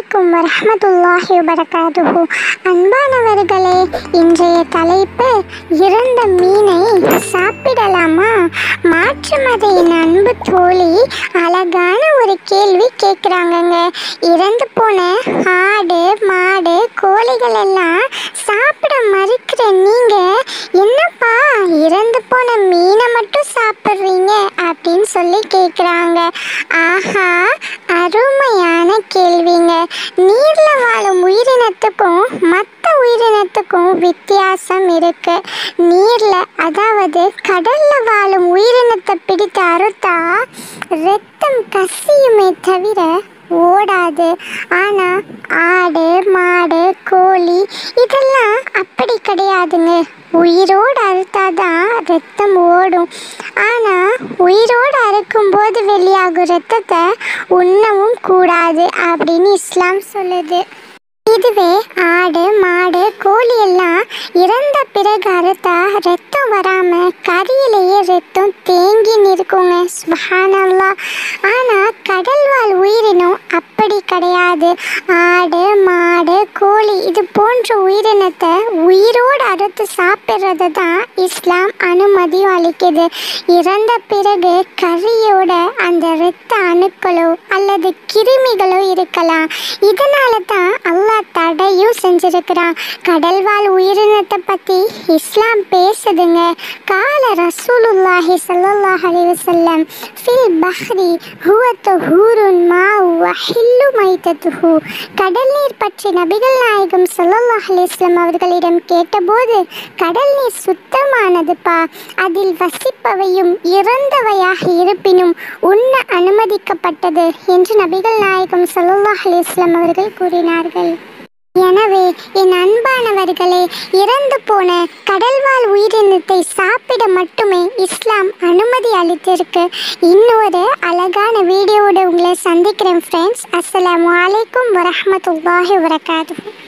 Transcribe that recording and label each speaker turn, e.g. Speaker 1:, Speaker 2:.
Speaker 1: அலைக்கும் வரஹ்மத்துல்லாஹி வபரகாதுஹு அன்பானவர்களே இன்றைய தலைப்பு இறந்த மீனை சாப்பிடலாமா மாற்று மதையின் அன்பு தோழி அழகான ஒரு கேள்வி கேட்குறாங்கங்க இறந்து போன ஆடு மாடு கோழிகள் எல்லாம் சாப்பிட மறுக்கிற நீங்க என்னப்பா இறந்து போன மீனை மட்டும் சாப்பிட்றீங்க அப்படின்னு சொல்லி கேட்குறாங்க ஆஹா அருமையான கேள்விங்க நீர்ல வாழும் உயிரினத்துக்கும் மற்ற உயிரினத்துக்கும் வித்தியாசம் இருக்கு நீர்ல அதாவது கடல்ல வாழும் உயிரினத்தை பிடித்து அறுத்தா ரத்தம் கசியுமே தவிர ஓடாது ஆனா ஆடு மாடு கோழி இதெல்லாம் அப்படி கிடையாதுங்க உயிரோடு அறுத்தாதான் ரத்தம் ஓடும் ஆனா உயிரோடு அறுக்கும்போது வெளியாகும் ரத்தத்தை உண்ணவும் கூடாது அப்படின்னு இஸ்லாம் சொல்லுது இதுவே ஆடு மாடு கோழி எல்லாம் இறந்த பிறகு அறுத்தா ரத்தம் வராம கறியிலேயே ரத்தம் தேங்கி நிற்குங்க சுபஹானல்லா ஆனா கடல் வாழ் உயிரினம் அப்படி கிடையாது ஆடு மாடு கோழி இது போன்ற உயிரினத்தை உயிரோடு அறுத்து சாப்பிட்றது தான் இஸ்லாம் அனுமதியும் அளிக்குது இறந்த பிறகு கறியோட அந்த இரத்த அணுக்களோ அல்லது கிருமிகளோ இருக்கலாம் இதனால தான் அல்லாஹ் தடையும் செஞ்சிருக்கிறான் கடல்வாழ் உயிரினத்தை பற்றி இஸ்லாம் பேசுதுங்க கால ரசூலுல்லாஹி ஸல்லல்லாஹு அலைஹி வஸல்லம் ஃபில் பஹ்ரி ஹுவ தஹூருன் மா வஹில்லு மைத்ததுஹு கடல் நீர் பற்றி நபிகள் நாயகம் ஸல்லல்லாஹு அலைஹி வஸல்லம் அவர்களிடம் கேட்டபோது கடல் நீர் சுத்தமானதுப்பா அதில் வசிப்பவையும் இறந்தவையாக இருப்பினும் உண்ண அனுமதிக்கப்பட்டது என்று நபிகள் நாயகம் ஸல்லல்லாஹு அலைஹி வஸல்லம் அவர்கள் கூறினார்கள் எனவே என் அன்பானவர்களே இறந்து போன கடல்வாழ் உயிரினத்தை சாப்பிட மட்டுமே இஸ்லாம் அனுமதி அளித்திருக்கு இன்னொரு அழகான வீடியோவோட உங்களை சந்திக்கிறேன் ஃப்ரெண்ட்ஸ் அஸ்ஸலாமு அலைக்கும் வரஹ்மத்துல்லாஹி வரகாத்துஹு